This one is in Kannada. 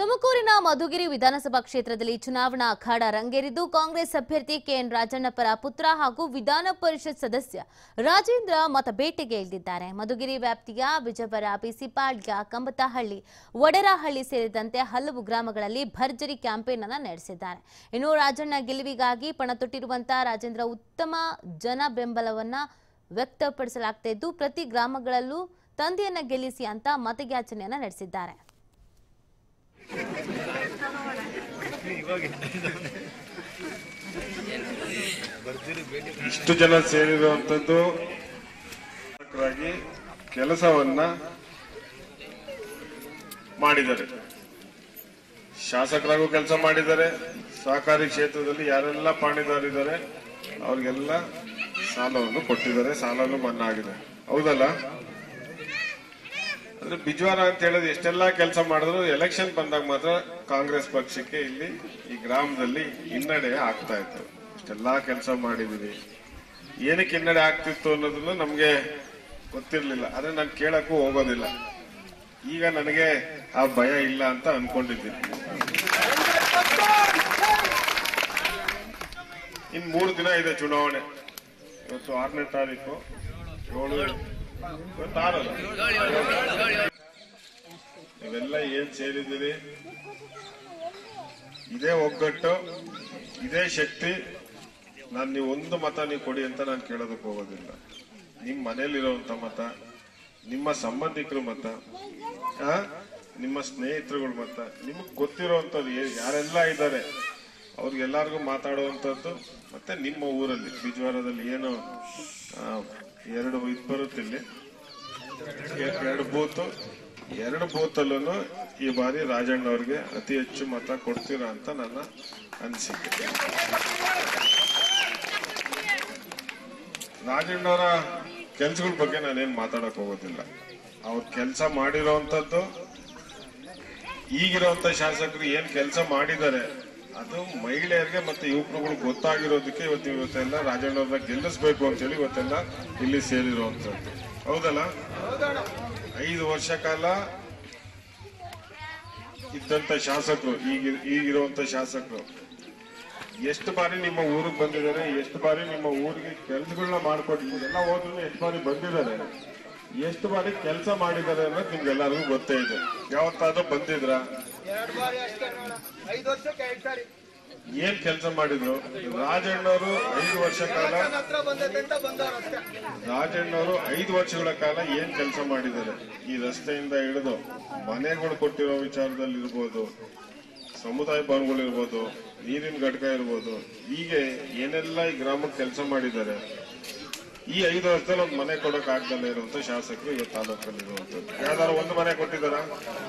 ತುಮಕೂರಿನ ಮಧುಗಿರಿ ವಿಧಾನಸಭಾ ಕ್ಷೇತ್ರದಲ್ಲಿ ಚುನಾವಣಾ ಅಖಾಡ ರಂಗೇರಿದ್ದು ಕಾಂಗ್ರೆಸ್ ಅಭ್ಯರ್ಥಿ ಕೆಎನ್ ರಾಜಣ್ಣ ಪರ ಪುತ್ರ ಹಾಗೂ ವಿಧಾನ ಪರಿಷತ್ ಸದಸ್ಯ ರಾಜೇಂದ್ರ ಮತಬೇಟೆಗೆ ಇಳಿದಿದ್ದಾರೆ ಮಧುಗಿರಿ ವ್ಯಾಪ್ತಿಯ ಬಿಜಬರ ಬಿಸಿಪಾಳ್ಯ ಕಂಬತಹಳ್ಳಿ ವಡರಹಳ್ಳಿ ಸೇರಿದಂತೆ ಹಲವು ಗ್ರಾಮಗಳಲ್ಲಿ ಭರ್ಜರಿ ಕ್ಯಾಂಪೇನ್ ಅನ್ನು ನಡೆಸಿದ್ದಾರೆ ಇನ್ನು ರಾಜಣ್ಣ ಗೆಲುವಿಗಾಗಿ ಪಣ ತೊಟ್ಟಿರುವಂತಹ ರಾಜೇಂದ್ರ ಉತ್ತಮ ಜನ ಬೆಂಬಲವನ್ನ ವ್ಯಕ್ತಪಡಿಸಲಾಗ್ತಾ ಇದ್ದು ಪ್ರತಿ ಗ್ರಾಮಗಳಲ್ಲೂ ತಂದೆಯನ್ನ ಗೆಲ್ಲಿಸಿ ಅಂತ ಮತಯಾಚನೆಯನ್ನ ನಡೆಸಿದ್ದಾರೆ ಇಷ್ಟು ಜನ ಸೇರಿರುವಂತದ್ದು ಶಾಸಕರಾಗಿ ಕೆಲಸವನ್ನ ಮಾಡಿದ್ದಾರೆ ಶಾಸಕರಾಗೂ ಕೆಲಸ ಮಾಡಿದ್ದಾರೆ ಸಹಕಾರಿ ಕ್ಷೇತ್ರದಲ್ಲಿ ಯಾರೆಲ್ಲ ಪಾಣಿದಾರಿದ್ದಾರೆ ಅವ್ರಿಗೆಲ್ಲ ಸಾಲವನ್ನು ಕೊಟ್ಟಿದ್ದಾರೆ ಸಾಲವನ್ನು ಮನ್ನಾ ಆಗಿದೆ ಹೌದಲ್ಲ ಅಂದ್ರೆ ಬಿಜ್ವಾರ ಅಂತ ಹೇಳೋದು ಎಷ್ಟೆಲ್ಲಾ ಕೆಲಸ ಮಾಡಿದ್ರು ಎಲೆಕ್ಷನ್ ಬಂದಾಗ ಮಾತ್ರ ಕಾಂಗ್ರೆಸ್ ಪಕ್ಷಕ್ಕೆ ಇಲ್ಲಿ ಈ ಗ್ರಾಮದಲ್ಲಿ ಹಿನ್ನಡೆ ಆಗ್ತಾ ಇತ್ತು ಇಷ್ಟೆಲ್ಲಾ ಕೆಲಸ ಮಾಡಿದೀವಿ ಏನಕ್ಕೆ ಹಿನ್ನಡೆ ಆಗ್ತಿತ್ತು ಅನ್ನೋದನ್ನ ನಮ್ಗೆ ಗೊತ್ತಿರ್ಲಿಲ್ಲ ಆದ್ರೆ ನಾನು ಕೇಳಕ್ಕೂ ಹೋಗೋದಿಲ್ಲ ಈಗ ನನಗೆ ಆ ಭಯ ಇಲ್ಲ ಅಂತ ಅನ್ಕೊಂಡಿದ್ದೀನಿ ಇನ್ ಮೂರು ದಿನ ಇದೆ ಚುನಾವಣೆ ಇವತ್ತು ಆರನೇ ತಾರೀಕು ಏಳು ಇವತ್ತು ಆರಲ್ಲ ನೀವೆಲ್ಲ ಏನ್ ಸೇರಿದ್ದೀರಿ ಇದೇ ಒಗ್ಗಟ್ಟು ಇದೇ ಶಕ್ತಿ ನಾನು ನೀವು ಒಂದು ಮತ ನೀವು ಕೊಡಿ ಅಂತ ನಾನು ಕೇಳೋದಕ್ಕೆ ಹೋಗೋದಿಲ್ಲ ನಿಮ್ ಮನೇಲಿರುವಂತ ಮತ ನಿಮ್ಮ ಸಂಬಂಧಿಕರ ಮತ ಆ, ನಿಮ್ಮ ಸ್ನೇಹಿತರುಗಳ ಮತ ನಿಮಗ್ ಗೊತ್ತಿರುವಂತದ್ದು ಯಾರೆಲ್ಲ ಇದ್ದಾರೆ ಅವ್ರಿಗೆಲ್ಲರಿಗೂ ಮಾತಾಡುವಂತದ್ದು ಮತ್ತೆ ನಿಮ್ಮ ಊರಲ್ಲಿ ಬಿಜ್ವಾರದಲ್ಲಿ ಏನು ಆ, ಎರಡು ಇದು ಬರುತ್ತೆ ಇಲ್ಲಿ ಎ- ಎರಡು ಬೂತ್ ಎರಡು ಬೂತ್ ಅಲ್ಲೂ ಈ ಬಾರಿ ರಾಜಣ್ಣ ಅವ್ರಿಗೆ ಅತಿ ಹೆಚ್ಚು ಮತ ಕೊಡ್ತೀರಾ ಅಂತ ನನ್ನ ಅನಿಸಿಕೆ ರಾಜಣ್ಣ ಅವರ ಕೆಲ್ಸಗಳ ಬಗ್ಗೆ ನಾನೇನ್ ಮಾತಾಡಕ್ ಹೋಗೋದಿಲ್ಲ ಅವ್ರ ಕೆಲಸ ಮಾಡಿರೋಂಥದ್ದು ಈಗಿರುವಂತ ಶಾಸಕರು ಏನ್ ಕೆಲಸ ಮಾಡಿದ್ದಾರೆ ಅದು ಮಹಿಳೆಯರಿಗೆ ಮತ್ತೆ ಯುವಕರುಗಳು ಗೊತ್ತಾಗಿರೋದಕ್ಕೆ ಇವತ್ತು ಇವತ್ತೆಲ್ಲ ರಾಜಣ್ಣವ್ರನ್ನ ಗೆಲ್ಲಿಸ್ಬೇಕು ಅಂತೇಳಿ ಇವತ್ತೆಲ್ಲ ಇಲ್ಲಿ ಸೇರಿರುವಂತದ್ದು ಹೌದಲ್ಲ ಐದು ವರ್ಷ ಕಾಲ ಇದ್ದಂತ ಶಾಸಕರು ಈಗ ಈಗಿರುವಂತ ಶಾಸಕರು ಎಷ್ಟು ಬಾರಿ ನಿಮ್ಮ ಊರಿಗೆ ಬಂದಿದ್ದಾರೆ ಎಷ್ಟು ಬಾರಿ ನಿಮ್ಮ ಊರಿಗೆ ಕೆಲಸಗಳನ್ನ ಮಾಡ್ಕೊಟ್ಟು ಎಲ್ಲ ಹೋದ್ರು ಎಷ್ಟು ಬಾರಿ ಬಂದಿದ್ದಾರೆ ಎಷ್ಟು ಬಾರಿ ಕೆಲಸ ಮಾಡಿದ್ದಾರೆ ಅನ್ನೋದು ನಿಮ್ಗೆಲ್ಲರಿಗೂ ಗೊತ್ತೇ ಇದೆ ಯಾವತ್ತಾದ್ರೂ ಬಂದಿದ್ರ ಎರಡು ಬಾರಿ ಅಷ್ಟೇ ನೋಡ ಐದು ವರ್ಷಕ್ಕೆ ಎರಡು ಸಾರಿ ಏನ್ ಕೆಲಸ ಮಾಡಿದ್ರು ರಾಜಣ್ಣವರು ಐದು ವರ್ಷ ಕಾಲ ನನ್ನ ಹತ್ರ ಬಂದೈತೆ ಅಂತ ಬಂದವ್ರು ಅಷ್ಟೇ ರಾಜಣ್ಣವರು ಐದು ವರ್ಷಗಳ ಕಾಲ ಏನ್ ಕೆಲಸ ಮಾಡಿದ್ದಾರೆ ಈ ರಸ್ತೆಯಿಂದ ಹಿಡಿದು ಮನೆಗಳು ಕೊಟ್ಟಿರೋ ವಿಚಾರದಲ್ಲಿ ಇರ್ಬೋದು ಸಮುದಾಯ ಭವನಗಳು ಇರ್ಬೋದು ನೀರಿನ ಘಟಕ ಇರ್ಬೋದು ಹೀಗೆ ಏನೆಲ್ಲ ಈ ಗ್ರಾಮಕ್ಕೆ ಕೆಲಸ ಮಾಡಿದ್ದಾರೆ ಈ ಐದು ವರ್ಷದಲ್ಲಿ ಒಂದು ಮನೆ ಕೊಡಕ್ ಆಗ್ದಲ್ಲ ಇರುವಂತ ಶಾಸಕರು ಇವತ್ತು ತಾಲೂಕಲ್ಲಿ ಇರುವಂತದ್ದು ಯಾವ್ದಾದ್ರು ಒಂದು ಮನೆ ಕೊಟ್ಟಿದ್ದಾರಾ